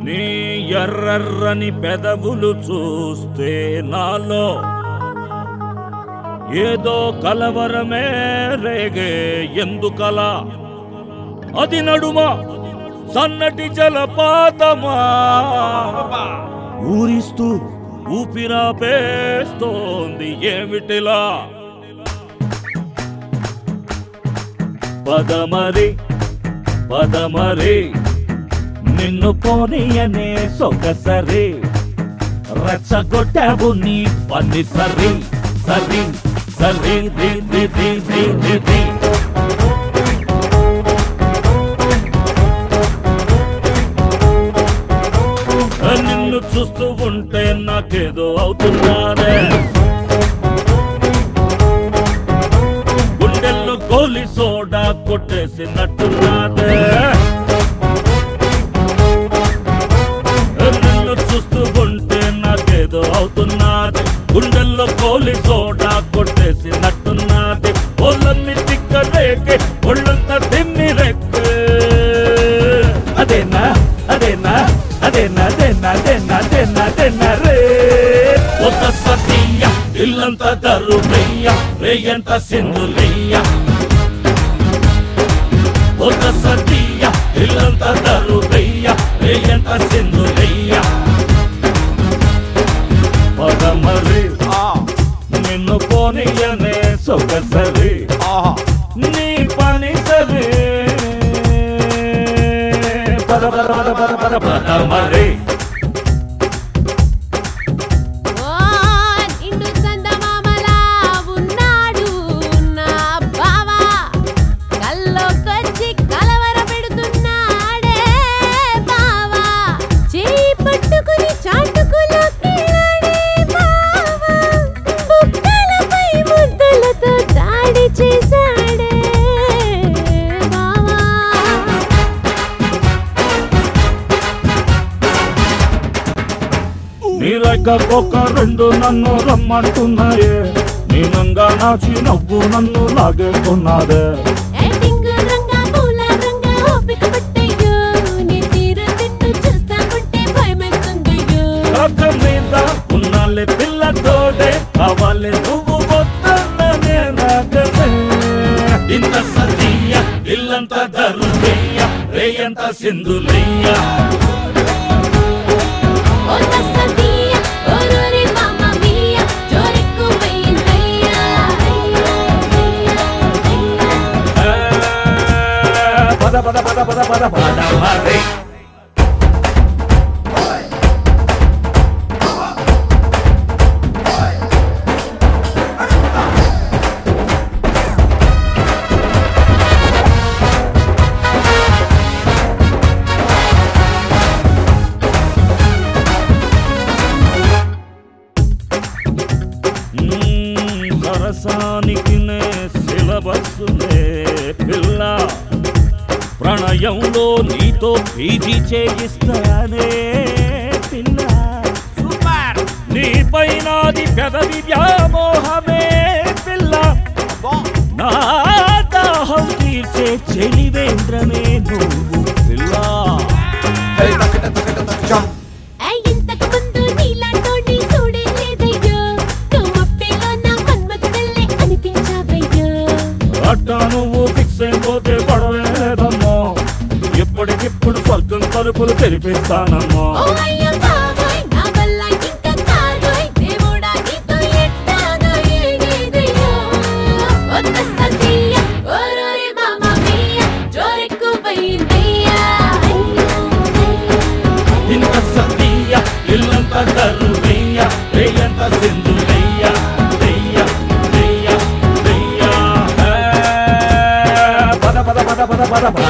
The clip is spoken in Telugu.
నీ ఎర్రర్రని పెదవులు చూస్తే నాలో ఏదో కలవరమే రేగే ఎందుకలా అది నడుమ సన్నటి జలపాతమా ఊరిస్తూ ఊపిరాపేస్తోంది ఏమిటిలా పదమరి పదమరి నిన్ను పోనీయనే సొగసరి రెచ్చగొట్టావు నీ పని సరి సరి సరి రి రి రి రి రి రి. నిన్ను చూస్తూ ఉంటే నాకేదో అవుతున్నానే గుండెల్లో గోలి సోడా కొట్టేసినట్టున్నాదే నిన్ను చూస్తూ ఉంటే నాకేదో అవుతున్నది గుండెల్లో కోలి సోడా కొట్టేసినట్టున్నది ఒళ్ళన్ని తిక్కలేకే ఒళ్ళంతా తిమ్మి రెక్కే అదేనా అదేనా అదేనా అదేనా అదేనా అదేనా అదేనా రే ఒక సతీయ ఇల్లంతా దరుమయ్య రేయంత సింధులయ్య ఒక సతీయ ఇల్లంతా దరుమయ్య రేయంత సింధులయ్య పదమరి నిన్ను పోనీయనే సొగసరి నీ పని సరి పద పద పద పద పద పదమరి ఓ నిండు చందమామలా ఉన్నాడు నా బావా కల్లోకొచ్చి కలవర పెడుతున్నాడే బావా చేయి పట్టుకుని చాటుకులోకి బావా బుక్కలపై ముద్దలతో దాడి చేశాడే బావా నీలక ఒక రెండు నన్ను రమ్మంటున్నాయే నీనంగా నాచి నవ్వు నన్ను లాగేస్తున్నదే యాక్టింగ్ రంగా పూల రంగా ఓపిక పట్టయ్యో నీ తీరు తిట్టు చూస్తా ఉంటే భయమేస్తుందయ్యో కాక మీద ఉన్నాలే పిల్లతోడే కావాలి నువ్వు వద్దన్ననే నాకనే ఇంత సతీయ ఇల్లంత దరుదయ్య రేయంత సింధులయ్య ఓ తస్సదీయ ఓరోరి మామ మియా జోరెక్కు పోయిందయ్యా పద పద పద పద పద పద మరి మ్మ్, సరసానికి నే సిలబస్సులే పిల్ల ప్రణయంలో నీతో పీజీ చేయిస్తానే పిల్ల సూపర్ నీ పైనాది పెదవి వ్యామోహమే పిల్ల నా దాహం తీర్చే చెలివేంద్రమే నువ్వు పిల్ల ఐ ఇంతకు ముందు నీలాంటోని చూడే లేదయ్యో నువ్వు అప్పేలో నా మన్మథుడల్లే అనిపించావయ్యో అట్ట నువ్వు ఫిక్స్ అయిపోతే పడవేదమ్మో ఇప్పటికిప్పుడు స్వర్గం తలుపులు తెరిపిస్తానమ్మో ఓ అయ్యో బాబోయ్ నా వల్ల ఇంకా కాదోయ్ దేవుడా నీతో ఎట్టాగో ఏగేదయ్యో ఓ తస్సదీయ ఓరోరి మామ మియా జోరెక్కు పోయిందయ్యా ఇంత సతీయ ఇల్లంత కరువయ్య రేయంత సింధులయ్య దయ్య దయ్య దయ్య పద పద పద పద పద పద